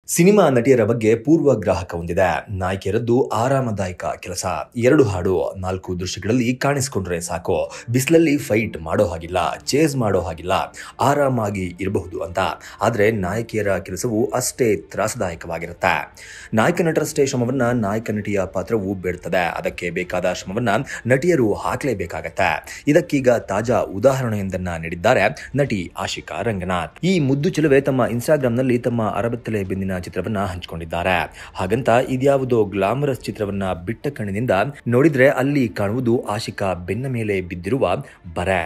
cinema ನಟಿಯರ ಬಗ್ಗೆ ಪೂರ್ವಗ್ರಾಹಕ ಹೊಂದಿದೆ ನಾಯಕಿಯರದ್ದು ಆರಾಮದಾಯಕ ಕೆಲಸ ಎರಡು ಹಾಡು ನಾಲ್ಕು ದೃಶ್ಯಗಳಲ್ಲಿ ಕಾಣಿಸಿಕೊಂಡ್ರೆ ಸಾಕು ಬಿಸಿಲಲ್ಲಿ ಫೈಟ್ ಮಾಡೋ ಹಾಗಿಲ್ಲ ಚೇಸ್ ಮಾಡೋ ಹಾಗಿಲ್ಲ ಆರಾಮಾಗಿ ಇರಬಹುದು ಅಂತ ಆದರೆ ನಾಯಕಿಯರ ಕೆಲಸವು ಅಷ್ಟೇ ತ್ರಾಸದಾಯಕವಾಗಿರುತ್ತೆ ನಾಯಕ ನಟರಷ್ಟೇ ಶ್ರಮವನ್ನ ನಾಯಕ ನಟಿಯ ಪಾತ್ರವು ಬೇಡ್ತದೆ ಅದಕ್ಕೆ ಬೇಕಾದ ಶ್ರಮವನ್ನ ನಟಿಯರು ಹಾಕಲೇಬೇಕಾಗತ್ತೆ ಇದಕ್ಕೀಗ ತಾಜಾ ಉದಾಹರಣೆಯೊಂದನ್ನ ನೀಡಿದ್ದಾರೆ ನಟಿ ಆಶಿಕಾ ರಂಗನಾಥ್ ಈ ಮುದ್ದು ಚೆಲುವೆ ತಮ್ಮ ಇನ್ಸ್ಟಾಗ್ರಾಂನಲ್ಲಿ ತಮ್ಮ ಅರಬತ್ತಲೆ ಬೆಂದಿನ ಚಿತ್ರವನ್ನ ಹಂಚಿಕೊಂಡಿದ್ದಾರೆ ಹಾಗಂತ ಇದ್ಯಾವುದೋ ಗ್ಲಾಮರಸ್ ಚಿತ್ರವನ್ನ ಬಿಟ್ಟ ಕಣ್ಣಿನಿಂದ ನೋಡಿದ್ರೆ ಅಲ್ಲಿ ಕಾಣುವುದು ಆಶಿಕಾ ಬೆನ್ನ ಮೇಲೆ ಬಿದ್ದಿರುವ ಬರೆ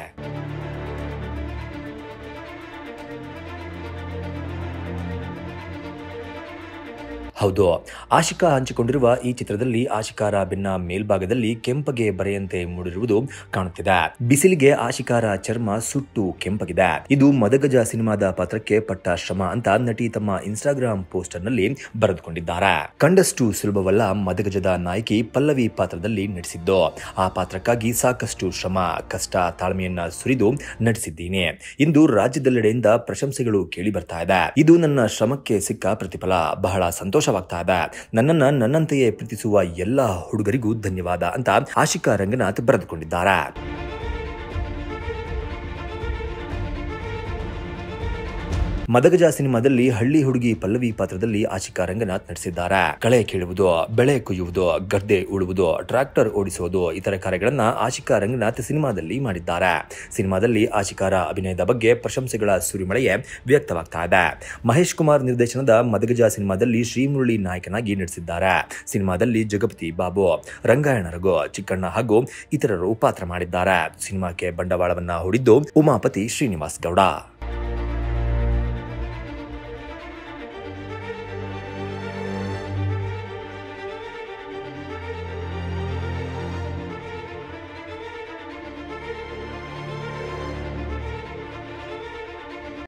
ಹೌದು ಆಶಿಕಾ ಹಂಚಿಕೊಂಡಿರುವ ಈ ಚಿತ್ರದಲ್ಲಿ ಆಶಿಕಾರ ಬೆನ್ನ ಮೇಲ್ಭಾಗದಲ್ಲಿ ಕೆಂಪಗೆ ಬರೆಯಂತೆ ಮೂಡಿರುವುದು ಕಾಣುತ್ತಿದೆ ಬಿಸಿಲಿಗೆ ಆಶಿಕಾರ ಚರ್ಮ ಸುಟ್ಟು ಕೆಂಪಗಿದೆ ಇದು ಮದಗಜ ಸಿನಿಮಾದ ಪಾತ್ರಕ್ಕೆ ಪಟ್ಟ ಶ್ರಮ ಅಂತ ನಟಿ ತಮ್ಮ ಇನ್ಸ್ಟಾಗ್ರಾಂ ಪೋಸ್ಟರ್ ನಲ್ಲಿ ಬರೆದುಕೊಂಡಿದ್ದಾರೆ ಕಂಡಷ್ಟು ಸುಲಭವಲ್ಲ ಮದಗಜದ ನಾಯಕಿ ಪಲ್ಲವಿ ಪಾತ್ರದಲ್ಲಿ ನಟಿಸಿದ್ದು ಆ ಪಾತ್ರಕ್ಕಾಗಿ ಸಾಕಷ್ಟು ಶ್ರಮ ಕಷ್ಟ ತಾಳ್ಮೆಯನ್ನ ಸುರಿದು ನಟಿಸಿದ್ದೀನಿ ಇಂದು ರಾಜ್ಯದೆಲ್ಲೆಡೆಯಿಂದ ಪ್ರಶಂಸೆಗಳು ಕೇಳಿ ಬರ್ತಾ ಇದೆ ಇದು ನನ್ನ ಶ್ರಮಕ್ಕೆ ಸಿಕ್ಕ ಪ್ರತಿಫಲ ಬಹಳ ಸಂತೋಷವಾಗ್ತಾ ಇದೆ ನನ್ನನ್ನ ನನ್ನಂತೆಯೇ ಪ್ರೀತಿಸುವ ಎಲ್ಲ ಹುಡುಗರಿಗೂ ಧನ್ಯವಾದ ಅಂತ ಆಶಿಕಾ ರಂಗನಾಥ್ ಬರೆದುಕೊಂಡಿದ್ದಾರೆ ಮದಗಜ ಸಿನಿಮಾದಲ್ಲಿ ಹಳ್ಳಿ ಹುಡುಗಿ ಪಲ್ಲವಿ ಪಾತ್ರದಲ್ಲಿ ಆಶಿಕಾ ರಂಗನಾಥ್ ನಟಿಸಿದ್ದಾರೆ ಕಳೆ ಕೀಳುವುದು ಬೆಳೆ ಕೊಯ್ಯುವುದು ಗದ್ದೆ ಉಳುವುದು ಟ್ರಾಕ್ಟರ್ ಓಡಿಸುವುದು ಇತರ ಕಾರ್ಯಗಳನ್ನ ಆಶಿಕಾ ರಂಗನಾಥ್ ಸಿನಿಮಾದಲ್ಲಿ ಮಾಡಿದ್ದಾರೆ ಸಿನಿಮಾದಲ್ಲಿ ಆಶಿಕಾರ ಅಭಿನಯದ ಬಗ್ಗೆ ಪ್ರಶಂಸೆಗಳ ಸುರಿಮಳೆಯೇ ವ್ಯಕ್ತವಾಗ್ತಾ ಇದೆ ಮಹೇಶ್ ಕುಮಾರ್ ನಿರ್ದೇಶನದ ಮದಗಜ ಸಿನಿಮಾದಲ್ಲಿ ಶ್ರೀಮುರಳಿ ನಾಯಕನಾಗಿ ನಟಿಸಿದ್ದಾರೆ ಸಿನಿಮಾದಲ್ಲಿ ಜಗಪತಿ ಬಾಬು ರಂಗಾಯಣ ರಘು ಚಿಕ್ಕಣ್ಣ ಹಾಗೂ ಇತರರು ಪಾತ್ರ ಮಾಡಿದ್ದಾರೆ ಸಿನಿಮಾಕ್ಕೆ ಬಂಡವಾಳವನ್ನ ಹೂಡಿದ್ದು ಉಮಾಪತಿ ಶ್ರೀನಿವಾಸ್ ಗೌಡ